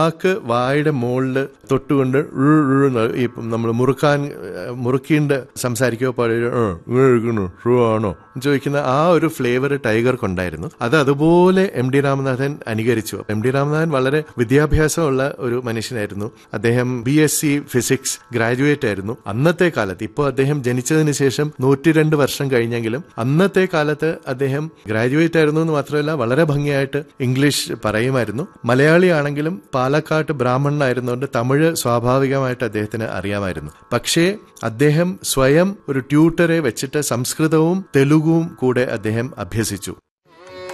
വാക്ക് വായുടെ മുകളിൽ തൊട്ടുകൊണ്ട് ഴ് ഴ് എന്ന് ഈ നമ്മൾ മുറുക്കാൻ ഏഹ്, മുറുക്കിണ്ട് സംസാരിക്കുമ്പോൾ പാടിയ ആണോ എന്ന് ചോദിക്കുന്ന ആ ഒരു ഫ്ലേവർ ടൈഗർക്കുണ്ടായിരുന്നു അത് അതുപോലെ എം ഡി രാമനാഥൻ അനുകരിച്ചു എം ഡി രാമനാഥൻ വളരെ വിദ്യാഭ്യാസമുള്ള ഒരു മനുഷ്യനായിരുന്നു അദ്ദേഹം B S C physics graduate ആയിരുന്നു അന്നത്തെ കാലത്ത് ഇപ്പോൾ അദ്ദേഹം ജനിച്ചതിന് ശേഷം നൂറ്റിരണ്ട് വർഷം കഴിഞ്ഞെങ്കിലും അന്നത്തെ കാലത്ത് അദ്ദേഹം ഗ്രാജുവേറ്റ് ആയിരുന്നു എന്ന് മാത്രമല്ല വളരെ ഭംഗിയായിട്ട് ഇംഗ്ലീഷ് പറയുമായിരുന്നു മലയാളിയാണെങ്കിലും പാലക്കാട്ട് ബ്രാഹ്മണനായിരുന്നുകൊണ്ട് തമിഴ് സ്വാഭാവികമായിട്ട് അദ്ദേഹത്തിന് അറിയാമായിരുന്നു പക്ഷേ അദ്ദേഹം സ്വയം ഒരു ട്യൂട്ടറെ വെച്ചിട്ട് സംസ്കൃതവും തെലുഗുവും കൂടെ അദ്ദേഹം അഭ്യസിച്ചു